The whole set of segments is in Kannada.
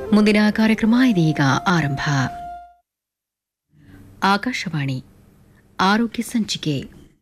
ಮುಂದಿನ ಕಾರ್ಯಕ್ರಮ ಇದೀಗ ಆರಂಭ ಆಕಾಶವಾಣಿ ಆರೋಗ್ಯ ಸಂಚಿಕೆ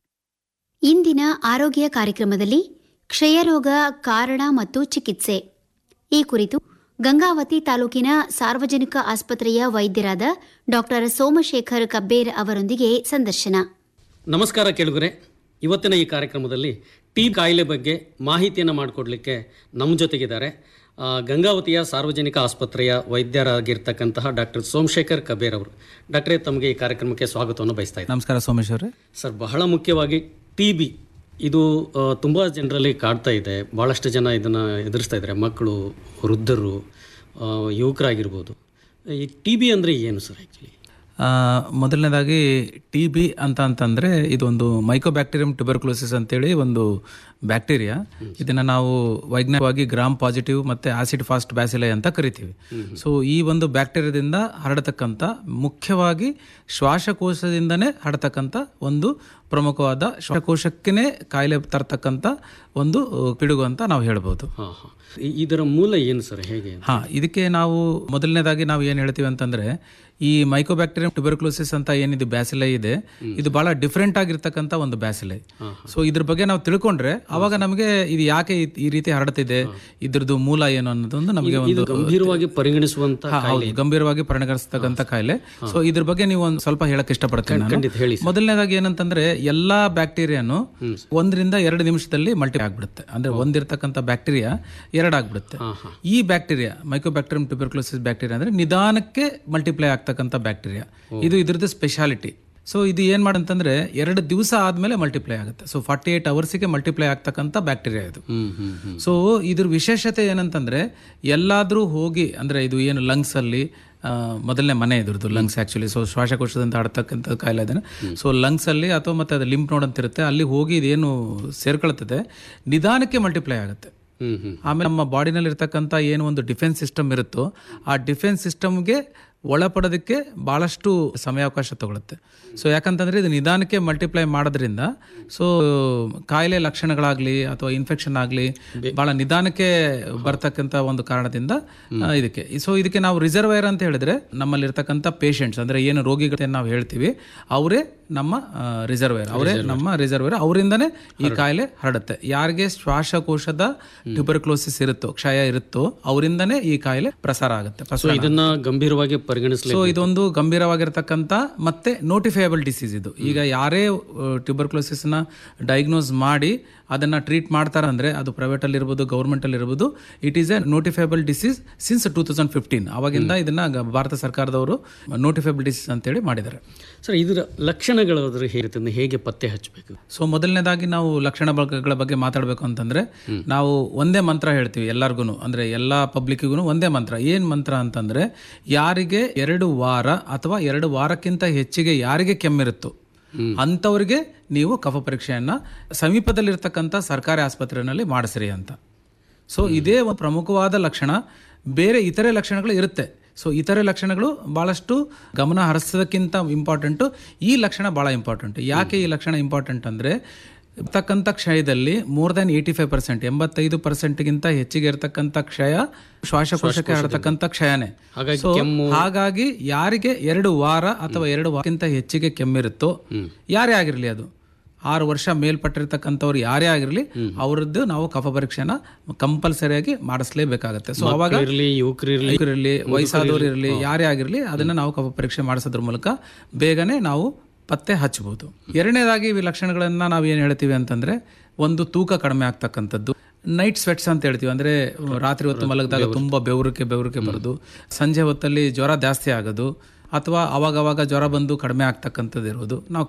ಇಂದಿನ ಆರೋಗ್ಯ ಕಾರ್ಯಕ್ರಮದಲ್ಲಿ ಕ್ಷಯರೋಗ ಕಾರಣ ಮತ್ತು ಚಿಕಿತ್ಸೆ ಈ ಕುರಿತು ಗಂಗಾವತಿ ತಾಲೂಕಿನ ಸಾರ್ವಜನಿಕ ಆಸ್ಪತ್ರೆಯ ವೈದ್ಯರಾದ ಡಾಕ್ಟರ್ ಸೋಮಶೇಖರ್ ಕಬ್ಬೇರ್ ಅವರೊಂದಿಗೆ ಸಂದರ್ಶನ ನಮಸ್ಕಾರ ಕೇಳುಗರೆ ಇವತ್ತಿನ ಈ ಕಾರ್ಯಕ್ರಮದಲ್ಲಿ ಟಿ ಕಾಯಿಲೆ ಬಗ್ಗೆ ಮಾಹಿತಿಯನ್ನು ಮಾಡಿಕೊಡ್ಲಿಕ್ಕೆ ನಮ್ಮ ಜೊತೆಗಿದ್ದಾರೆ ಆ, ಗಂಗಾವತಿಯ ಸಾರ್ವಜನಿಕ ಆಸ್ಪತ್ರೆಯ ವೈದ್ಯರಾಗಿರ್ತಕ್ಕಂತಹ ಡಾಕ್ಟರ್ ಸೋಮಶೇಖರ್ ಕಬೇರ್ ಅವರು ಡಾಕ್ಟ್ರೇ ತಮಗೆ ಈ ಕಾರ್ಯಕ್ರಮಕ್ಕೆ ಸ್ವಾಗತವನ್ನು ಬಯಸ್ತಾ ಇದ್ದೀನಿ ನಮಸ್ಕಾರ ಸೋಮೇಶ್ ಅವರೇ ಸರ್ ಬಹಳ ಮುಖ್ಯವಾಗಿ ಟಿ ಬಿ ಇದು ಆ, ತುಂಬ ಜನರಲ್ಲಿ ಕಾಡ್ತಾ ಇದೆ ಭಾಳಷ್ಟು ಜನ ಇದನ್ನು ಎದುರಿಸ್ತಾ ಇದ್ದಾರೆ ಮಕ್ಕಳು ವೃದ್ಧರು ಆ, ಯುವಕರಾಗಿರ್ಬೋದು ಈ ಟಿ ಬಿ ಅಂದರೆ ಏನು ಸರ್ ಆ್ಯಕ್ಚುಲಿ ಆ, ಮೊದಲನೇದಾಗಿ ಟಿ ಬಿ ಅಂತ ಅಂತಂದರೆ ಇದೊಂದು ಮೈಕೋಬ್ಯಾಕ್ಟೀರಿಯಂ ಟ್ಯುಬರ್ಕ್ಲೋಸಿಸ್ ಅಂತೇಳಿ ಒಂದು ಬ್ಯಾಕ್ಟೀರಿಯಾ ಇದನ್ನು ನಾವು ವೈಜ್ಞಾನಿಕವಾಗಿ ಗ್ರಾಮ್ ಪಾಸಿಟಿವ್ ಮತ್ತು ಆಸಿಡ್ ಫಾಸ್ಟ್ ಬ್ಯಾಸಿಲೈ ಅಂತ ಕರಿತೀವಿ ಸೊ ಈ ಒಂದು ಬ್ಯಾಕ್ಟೀರಿಯಾದಿಂದ ಹರಡತಕ್ಕಂಥ ಮುಖ್ಯವಾಗಿ ಶ್ವಾಸಕೋಶದಿಂದನೇ ಹರಡತಕ್ಕಂಥ ಒಂದು ಪ್ರಮುಖವಾದ ಶ್ವಾಸಕೋಶಕ್ಕೇ ಕಾಯಿಲೆ ತರ್ತಕ್ಕಂಥ ಒಂದು ಆ, ಪಿಡುಗು ಅಂತ ನಾವು ಹೇಳ್ಬೋದು ಹಾಂ ಹಾಂ ಇದರ ಮೂಲ ಏನು ಸರ್ ಹೇಗೆ ಹಾ ಇದಕ್ಕೆ ನಾವು ಮೊದಲನೇದಾಗಿ ನಾವು ಏನು ಹೇಳ್ತೀವಿ ಅಂತಂದ್ರೆ ಈ ಮೈಕೋಬ್ಯಾಕ್ಟೀರಿಯಂ ಟ್ಯುಬರ್ಕ್ಲೋಸಿಸ್ ಅಂತ ಏನಿದೆ ಬ್ಯಾಸಿಲೈ ಇದೆ ಇದು ಬಹಳ ಡಿಫ್ರೆಂಟ್ ಆಗಿರ್ತಕ್ಕಂಥ ಒಂದು ಬ್ಯಾಸಿಲೈ ಸೊ ಇದ್ರ ಬಗ್ಗೆ ನಾವು ತಿಳ್ಕೊಂಡ್ರೆ ಅವಾಗ ನಮಗೆ ಇದು ಯಾಕೆ ಈ- ಈ ರೀತಿ ಹರಡ್ತಿದೆ ಇದ್ರದ್ದು ಮೂಲ ಏನು ಅನ್ನೋದೊಂದು ನಮಗೆ ಒಂದು ಗಂಭೀರವಾಗಿ ಪರಿಗಣಿಸುವಂತ ಹಾ, ಹೌದು ಗಂಭೀರವಾಗಿ ಪರಿಣಮಿಸ್ತಕ್ಕಂಥ ಕಾಯಿಲೆ ಸೊ ಇದ್ರ ಬಗ್ಗೆ ನೀವು ಒಂದು ಸ್ವಲ್ಪ ಹೇಳಕ್ ಇಷ್ಟಪಡ್ತೀನಿ ನಾನು. ಖಂಡಿತ ಹೇಳಿ ಮೊದಲನೇದಾಗಿ ಏನಂತಂದ್ರೆ ಎಲ್ಲಾ ಬ್ಯಾಕ್ಟೀರಿಯಾನು ಒಂದರಿಂದ ಎರಡು ನಿಮಿಷದಲ್ಲಿ ಮಲ್ಟಿ ಆಗ್ಬಿಡುತ್ತೆ ಅಂದ್ರೆ ಒಂದಿರ್ತಕ್ಕಂಥ ಬ್ಯಾಕ್ಟೀರಿಯಾ ಎರಡಾಗ್ಬಿಡುತ್ತೆ ಈ ಬ್ಯಾಕ್ಟೀರಿಯಾ ಮೈಕೋಬ್ಯಾಕ್ಟೀರಿಯಂ ಟ್ಯೂಬರ್ಕ್ಲೋಸಿಸ್ ಬ್ಯಾಕ್ಟೀರಿಯಾ ಅಂದ್ರೆ ನಿಧಾನಕ್ಕೆ ಮಲ್ಟಿಪ್ಲೈ ಆಗ್ತಕ್ಕಂಥ ಬ್ಯಾಕ್ಟೀರಿಯಾ ಇದು ಇದ್ರದ್ದು ಸ್ಪೆಷಾಲಿಟಿ ಸೊ ಇದು ಏನ್ ಮಾಡಂತಂದ್ರೆ ಎರಡು ದಿವಸ ಆದ್ಮೇಲೆ ಮಲ್ಟಿಪ್ಲೈ ಆಗುತ್ತೆ ಸೊ ಫಾರ್ಟಿ ಏಟ್ ಅವರ್ಸಿಗೆ ಮಲ್ಟಿಪ್ಲೈ ಆಗ್ತಕ್ಕಂಥ ಬ್ಯಾಕ್ಟೀರಿಯಾ ಇದು ಹ್ಮ್ ಹ್ಮ್ ಹ್ಮ್ ಸೊ ಇದ್ರ ವಿಶೇಷತೆ ಏನಂತಂದ್ರೆ ಎಲ್ಲಾದ್ರೂ ಹೋಗಿ ಅಂದ್ರೆ ಇದು ಏನು ಲಂಗ್ಸ್ ಅಲ್ಲಿ ಆ, ಮೊದಲನೇ ಮನೆ ಇದ್ರದ್ದು ಲಂಗ್ಸ್ ಆಕ್ಚುಲಿ ಸೊ ಶ್ವಾಸಕೋಶದಿಂದ ಹರಡ್ತಕ್ಕಂಥ ಕಾಯಿಲೆ ಅದನ್ನ ಸೊ ಲಂಗ್ಸ್ ಅಲ್ಲಿ ಅಥವಾ ಮತ್ತೆ ಅದು ಲಿಂಪ್ ನೋಡ್ ಅಂತ ಇರುತ್ತೆ ಅಲ್ಲಿ ಹೋಗಿ ಇದೇನು ಸೇರ್ಕೊಳ್ತದೆ ನಿಧಾನಕ್ಕೆ ಮಲ್ಟಿಪ್ಲೈ ಆಗುತ್ತೆ ಹ್ಮ್ ಹ್ಮ್ ಆಮೇಲೆ ನಮ್ಮ ಬಾಡಿನಲ್ಲಿ ಇರ್ತಕ್ಕಂಥ ಏನು ಒಂದು ಡಿಫೆನ್ಸ್ ಸಿಸ್ಟಮ್ ಇರುತ್ತೋ ಆ ಡಿಫೆನ್ಸ್ ಸಿಸ್ಟಮ್ಗೆ ಒಳಪಡೋದಕ್ಕೆ ಭಾಳಷ್ಟು ಸಮಯಾವಕಾಶ ತಗೊಳುತ್ತೆ ಸೊ ಯಾಕಂತಂದ್ರೆ ಇದು ನಿಧಾನಕ್ಕೆ ಮಲ್ಟಿಪ್ಲೈ ಮಾಡೋದ್ರಿಂದ ಸೊ ಕಾಯಿಲೆ ಲಕ್ಷಣಗಳಾಗ್ಲಿ ಅಥವಾ ಇನ್ಫೆಕ್ಷನ್ ಆಗಲಿ ಭಾಳ ನಿಧಾನಕ್ಕೆ ಬರ್ತಕ್ಕಂಥ ಒಂದು ಕಾರಣದಿಂದ ಆ, ಇದಕ್ಕೆ ಸೊ ಇದಕ್ಕೆ ನಾವು ರಿಸರ್ವೈರ್ ಅಂತ ಹೇಳಿದ್ರೆ ನಮ್ಮಲ್ಲಿರ್ತಕ್ಕಂಥ ಪೇಷಂಟ್ಸ್ ಅಂದ್ರೆ ಏನು ರೋಗಿಗಳು ನಾವು ಹೇಳ್ತೀವಿ ಅವರೇ ನಮ್ಮ ರಿಸರ್ವೇರ್ ಅವರೇ ನಮ್ಮ ರಿಸರ್ವೇರ್ ಅವರಿಂದನೇ ಈ ಕಾಯಿಲೆ ಹರಡುತ್ತೆ ಯಾರಿಗೆ ಶ್ವಾಸಕೋಶದ ಟ್ಯೂಬರ್ಕ್ಲೋಸಿಸ್ ಇರುತ್ತೋ ಕ್ಷಯ ಇರುತ್ತೋ ಅವರಿಂದನೇ ಈ ಕಾಯಿಲೆ ಪ್ರಸಾರ ಆಗುತ್ತೆ ಪ್ರಸಾರ ಇದನ್ನ ಗಂಭೀರವಾಗಿ ಪರಿಗಣಿಸಲಿ ಸೊ ಇದೊಂದು ಗಂಭೀರವಾಗಿರ್ತಕ್ಕಂಥ ಮತ್ತೆ ನೋಟಿಫೈಯಬಲ್ ಡಿಸೀಸ್ ಇದು ಈಗ ಯಾರೇ ಟ್ಯೂಬರ್ಕ್ಲೋಸಿಸ್ ನ ಡಯಾಗ್ನೋಸ್ ಮಾಡಿ ಅದನ್ನ ಟ್ರೀಟ್ ಮಾಡ್ತಾರ ಅಂದ್ರೆ ಅದು ಪ್ರೈವೇಟ್ ಅಲ್ಲಿ ಇರ್ಬೋದು ಗೌರ್ಮೆಂಟ್ ಅಲ್ಲಿ ಇರ್ಬೋದು it is a notifiable disease since two thousand fifteen ಅವಾಗಿಂದ ಇದನ್ನ ಗ- ಭಾರತ ಸರ್ಕಾರದವರು ನೋಟಿಫೈಬಲ್ ಡಿಸೀಸ್ ಅಂತೇಳಿ ಮಾಡಿದ್ದಾರೆ ಸರ್ ಇದರ ಲಕ್ಷಣಗಳಾದ್ರೆ ಹೇಗಿರ್ತದೆ ಹೇಗೆ ಪತ್ತೆ ಹಚ್ಚಬೇಕು ಸೊ ಮೊದಲನೇದಾಗಿ ನಾವು ಲಕ್ಷಣಗಳ ಬಗ್ಗೆ ಮಾತಾಡಬೇಕು ಅಂತಂದ್ರೆ ನಾವು ಒಂದೇ ಮಂತ್ರ ಹೇಳ್ತೀವಿ ಎಲ್ಲರಿಗೂ ಅಂದ್ರೆ ಎಲ್ಲಾ ಪಬ್ಲಿಕ್ಕಿಗೂ ಒಂದೇ ಮಂತ್ರ ಏನ್ ಮಂತ್ರ ಅಂತಂದ್ರೆ ಯಾರಿಗೆ ಎರಡು ವಾರ ಅಥವಾ ಎರಡು ವಾರಕ್ಕಿಂತ ಹೆಚ್ಚಿಗೆ ಯಾರಿಗೆ ಕೆಮ್ಮಿರುತ್ತೋ ಅಂಥವ್ರಿಗೆ ನೀವು ಕಫ ಪರೀಕ್ಷೆಯನ್ನ ಸಮೀಪದಲ್ಲಿರ್ತಕ್ಕಂಥ ಸರ್ಕಾರಿ ಆಸ್ಪತ್ರೆಯಲ್ಲಿ ಮಾಡಿಸ್ರಿ ಅಂತ ಸೊ ಇದೇ ಒಂದು ಪ್ರಮುಖವಾದ ಲಕ್ಷಣ ಬೇರೆ ಇತರೆ ಲಕ್ಷಣಗಳು ಇರುತ್ತೆ ಸೊ ಇತರೆ ಲಕ್ಷಣಗಳು ಭಾಳಷ್ಟು ಗಮನ ಹರಿಸೋದಕ್ಕಿಂತ ಇಂಪಾರ್ಟೆಂಟು ಈ ಲಕ್ಷಣ ಭಾಳ ಇಂಪಾರ್ಟೆಂಟ್ ಯಾಕೆ ಈ ಲಕ್ಷಣ ಇಂಪಾರ್ಟೆಂಟ್ ಅಂದರೆ ಇರ್ತಕ್ಕಂಥ ಕ್ಷಯದಲ್ಲಿ more than eighty five percent ಎಂಬತ್ತೈದು ಪರ್ಸೆಂಟ್ಗಿಂತ ಹೆಚ್ಚಿಗೆ ಇರತಕ್ಕಂಥ ಕ್ಷಯ ಶ್ವಾಸಕೋಶಕ್ಕೆ ಹರಡತಕ್ಕಂಥ ಕ್ಷಯನೇ ಹಾಗಾಗಿ So, ಹಾಗಾಗಿ ಯಾರಿಗೆ ಎರಡು ವಾರ ಅಥವಾ ಎರಡು ವಾರಕ್ಕಿಂತ ಹೆಚ್ಚಿಗೆ ಕೆಮ್ಮಿರುತ್ತೋ ಯಾರೇ ಆಗಿರಲಿ ಅದು ಆರು ವರ್ಷ ಮೇಲ್ಪಟ್ಟಿರ್ತಕ್ಕಂಥವ್ರು ಯಾರೇ ಆಗಿರಲಿ ಅವರದ್ದು ನಾವು ಕಫ ಪರೀಕ್ಷೆನ ಕಂಪಲ್ಸರಿಯಾಗಿ ಮಾಡಿಸ್ಲೇಬೇಕಾಗತ್ತೆ ಸೊ ಅವಾಗ ಇರಲಿ ಯುವಕರಿರ್ಲಿ ಇರಲಿ ವಯಸ್ಸಾದವರು ಇರಲಿ ಯಾರೇ ಆಗಿರಲಿ ಅದನ್ನ ನಾವು ಕಫ ಪರೀಕ್ಷೆ ಮಾಡಿಸೋದ್ರ ಮೂಲಕ ಬೇಗನೆ ನಾವು ಪತ್ತೆ ಹಚ್ಚಬಹುದು ಎರಡನೇದಾಗಿ ಈ ಲಕ್ಷಣಗಳನ್ನ ನಾವು ಏನು ಹೇಳ್ತೀವಿ ಅಂತಂದ್ರೆ ಒಂದು ತೂಕ ಕಡಿಮೆ ಆಗ್ತಕ್ಕಂಥದ್ದು ನೈಟ್ ಸ್ವೆಟ್ಸ್ ಅಂತ ಹೇಳ್ತೀವಿ ಅಂದ್ರೆ ರಾತ್ರಿ ಹೊತ್ತು ಮಲಗಿದಾಗ ತುಂಬಾ ಬೆವರಿಕೆ ಬೆವರಿಕೆ ಬರೋದು ಸಂಜೆ ಹೊತ್ತಲ್ಲಿ ಜ್ವರ ಜಾಸ್ತಿ ಆಗೋದು ಅಥವಾ ಅವಾಗವಾಗ ಜ್ವರ ಬಂದು ಕಡಿಮೆ ಆಗ್ತಕ್ಕಂಥದ್ದು ಇರೋದು ನಾವು